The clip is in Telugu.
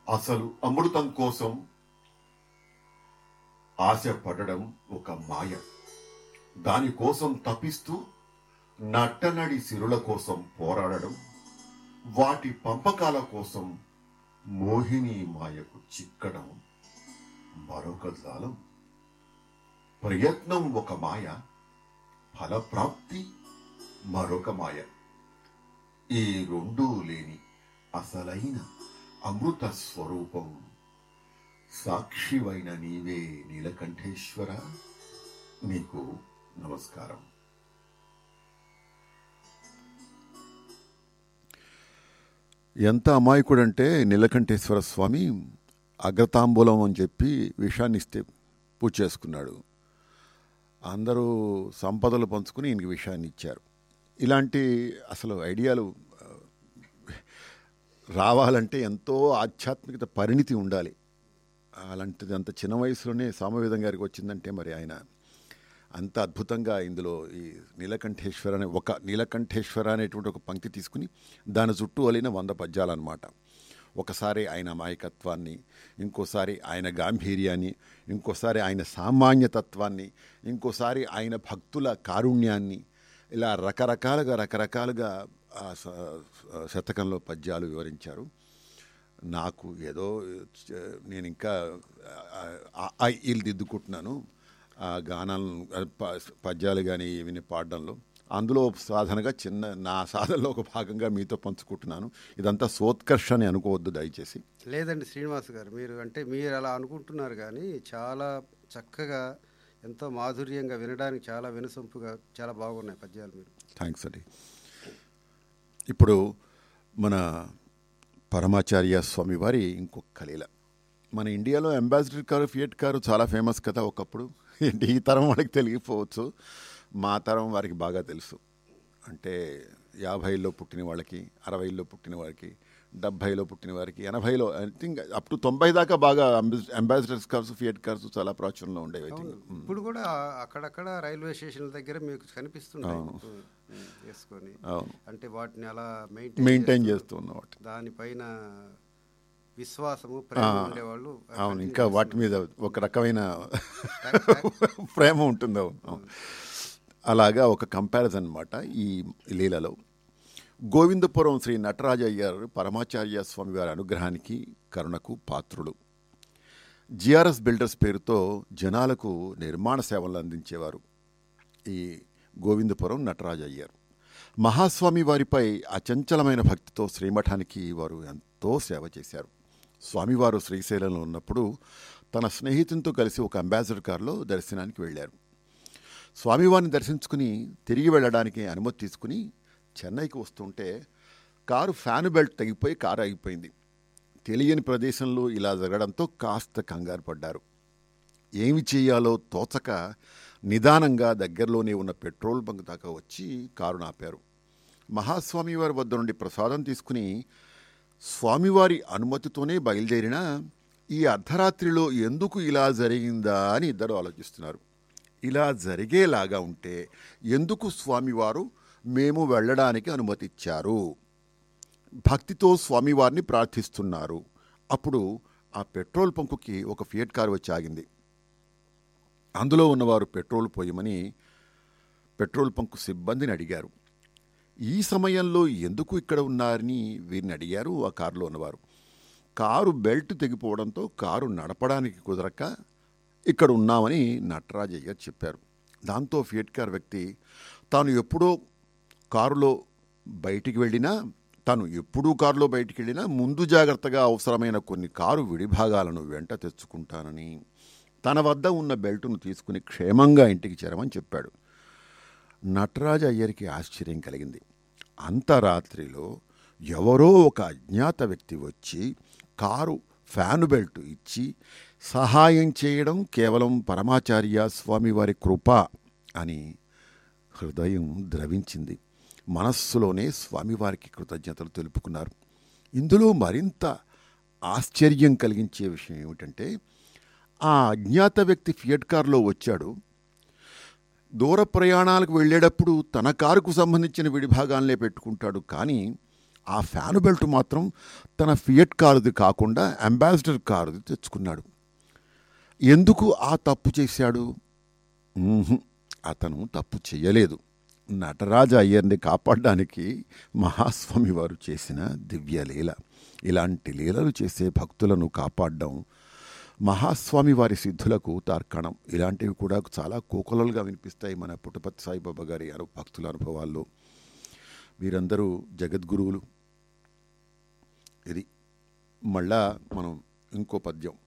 అసలు అమృతం కోసం ఆశ పడడం ఒక మాయ దానికోసం తపిస్తూ నట్టనడి సిరుల కోసం పోరాడడం వాటి పంపకాల కోసం మోహిని మాయకు చిక్కడం మరొక జాలం ప్రయత్నం ఒక మాయ ఫలప్రాప్తి మరొక మాయ ఈ రెండూ లేని అసలైన అమృత స్వరూపం సాక్షివైన నీవే నీలకంఠేశ్వర నీకు నమస్కారం ఎంత అమాయకుడంటే నీలకంఠేశ్వర స్వామి అగ్రతాంబూలం అని చెప్పి విషాన్ని ఇస్తే పూజ చేసుకున్నాడు అందరూ సంపదలు పంచుకుని ఈయనకి విషయాన్ని ఇచ్చారు ఇలాంటి అసలు ఐడియాలు ఆ, రావాలంటే ఎంతో ఆధ్యాత్మికత పరిణితి ఉండాలి అలాంటిది అంత చిన్న వయసులోనే సామవేదం గారికి వచ్చిందంటే మరి ఆయన అంత అద్భుతంగా ఇందులో ఈ నీలకంఠేశ్వర అనే ఒక నీలకంఠేశ్వర అనేటువంటి ఒక పంక్తి తీసుకుని దాని చుట్టూ అలిన వంద పద్యాలన్నమాట ఒకసారి ఆయన అమాయకత్వాన్ని ఇంకోసారి ఆయన గాంభీర్యాన్ని ఇంకోసారి ఆయన సామాన్యతత్వాన్ని ఇంకోసారి ఆయన భక్తుల కారుణ్యాన్ని ఇలా రకరకాలుగా రకరకాలుగా ఆ స- శతకంలో పద్యాలు వివరించారు నాకు ఏదో చ- నేను ఇంకా ఇల్లు దిద్దుకుంటున్నాను ఆ గానాలను ఆ ప- పద్యాలు కానీ విని పాడడంలో అందులో సాధనగా చిన్న నా సాధనలో ఒక భాగంగా మీతో పంచుకుంటున్నాను ఇదంతా సోత్కర్ష అని అనుకోవద్దు దయచేసి లేదండి శ్రీనివాస్ గారు మీరు అంటే మీరు అలా అనుకుంటున్నారు కానీ చాలా చక్కగా ఎంతో మాధుర్యంగా వినడానికి చాలా వినసొంపుగా చాలా బాగున్నాయి పద్యాలు మీరు థ్యాంక్స్ అండి ఇప్పుడు మన పరమాచార్య స్వామి వారి ఇంకొక లీల మన ఇండియాలో అంబాసిడర్ కారు ఫియట్ కారు చాలా ఫేమస్ కదా ఒకప్పుడు ఏంటి ఈ తరం వాళ్ళకి తెలియకపోవచ్చు మా తరం వారికి బాగా తెలుసు అంటే యాభైలో పుట్టిన వాళ్ళకి అరవైలో పుట్టిన వారికి డెబ్భైలో పుట్టిన వారికి ఎనభైలో ఐ థింక్ అప్ టు తొంభై దాకా బాగా అంబాసిడర్స్ కార్స్ ఫియట్ కార్స్ చాలా ప్రాచుర్యంలో ఉండేవి I think. అవును ఇప్పుడు కూడా అక్కడక్కడ రైల్వే స్టేషన్ల దగ్గర మీకు కనిపిస్తున్నాయి ఉమ్, వేసుకొని అవును అంటే వాటిని అలా మెయింటైన్ మెయింటైన్ చేస్తూ ఉన్నవాటి దానిపైన విశ్వాసము ప్రేమ ఉండేవాళ్ళు అవును ఇంకా వాటి మీద ఒక రకమైన ప్రేమ ఉంటుంది అవును అవును. అలాగా ఒక కంపారిజన్ అన్నమాట ఈ లీలలో గోవిందపురం శ్రీ నటరాజ అయ్యారు పరమాచార్య స్వామి వారి అనుగ్రహానికి కరుణకు పాత్రుడు జిఆర్ఎస్ బిల్డర్స్ పేరుతో జనాలకు నిర్మాణ సేవలు అందించేవారు ఈ గోవిందపురం నటరాజ అయ్యారు మహాస్వామి వారిపై అచంచలమైన భక్తితో శ్రీమఠానికి వారు ఎంతో సేవ చేశారు స్వామివారు శ్రీశైలంలో ఉన్నప్పుడు తన స్నేహితునితో కలిసి ఒక అంబాసిడర్ కారులో దర్శనానికి వెళ్ళారు స్వామివారిని దర్శించుకుని తిరిగి వెళ్ళడానికి అనుమతి తీసుకుని చెన్నైకి వస్తుంటే కారు ఫ్యాన్ బెల్ట్ తెగిపోయి కారు ఆగిపోయింది తెలియని ప్రదేశంలో ఇలా జరగడంతో కాస్త కంగారు పడ్డారు ఏమి చేయాలో తోచక నిదానంగా దగ్గరలోనే ఉన్న పెట్రోల్ బంక్ దాకా వచ్చి కారు ఆపారు మహాస్వామి వారి వద్ద నుండి ప్రసాదం తీసుకుని స్వామివారి అనుమతితోనే బయలుదేరినా ఈ అర్ధరాత్రిలో ఎందుకు ఇలా జరిగిందా అని ఇద్దరు ఆలోచిస్తున్నారు ఇలా జరిగేలాగా ఉంటే ఎందుకు స్వామివారు మేము వెళ్ళడానికి అనుమతిచ్చారు భక్తితో స్వామివారిని ప్రార్థిస్తున్నారు అప్పుడు ఆ పెట్రోల్ పంపుకి ఒక ఫియట్ కారు వచ్చి ఆగింది అందులో ఉన్నవారు పెట్రోల్ పోయమని పెట్రోల్ పంపు సిబ్బందిని అడిగారు ఈ సమయంలో ఎందుకు ఇక్కడ ఉన్నారని వీరిని అడిగారు ఆ కారులో ఉన్నవారు కారు బెల్ట్ తెగిపోవడంతో కారు నడపడానికి కుదరక ఇక్కడ ఉన్నామని నటరాజయ్య చెప్పారు దాంతో ఫియట్ కార్ వ్యక్తి తాను ఎప్పుడో కారులో బయటికి వెళ్ళినా తాను ఎప్పుడూ కారులో బయటికి వెళ్ళినా ముందు జాగ్రత్తగా అవసరమైన కొన్ని కారు విడిభాగాలను వెంట తెచ్చుకుంటానని తన వద్ద ఉన్న బెల్టును తీసుకుని క్షేమంగా ఇంటికి చేరమని చెప్పాడు నటరాజ అయ్యరికి ఆశ్చర్యం కలిగింది అంతరాత్రిలో ఎవరో ఒక అజ్ఞాత వ్యక్తి వచ్చి కారు ఫ్యాను బెల్ట్ ఇచ్చి సహాయం చేయడం కేవలం పరమాచార్య స్వామివారి కృప అని హృదయం ద్రవించింది మనస్సులోనే స్వామివారికి కృతజ్ఞతలు తెలుపుకున్నారు ఇందులో మరింత ఆశ్చర్యం కలిగించే విషయం ఏమిటంటే ఆ అజ్ఞాత వ్యక్తి ఫియట్ కారులో వచ్చాడు దూర ప్రయాణాలకు వెళ్ళేటప్పుడు తన కారుకు సంబంధించిన విడిభాగాలనే పెట్టుకుంటాడు కానీ ఆ ఫ్యాన్ బెల్ట్ మాత్రం తన ఫియట్ కారుది కాకుండా అంబాసిడర్ కారుది తెచ్చుకున్నాడు ఎందుకు ఆ తప్పు చేశాడు మ్మ్హ్. అతను తప్పు చేయలేదు నటరాజ అయ్యర్ని కాపాడడానికి మహాస్వామి వారు చేసిన దివ్య లీల ఇలాంటి లీలలు చేసే భక్తులను కాపాడడం మహాస్వామి వారి సిద్ధులకు తార్కణం ఇలాంటివి కూడా చాలా కోకొలలుగా వినిపిస్తాయి మన పుట్టపర్తి సాయిబాబా గారి అను భక్తుల అనుభవాల్లో వీరందరూ జగద్గురువులు ఇది మళ్ళా మనం ఇంకో పద్యం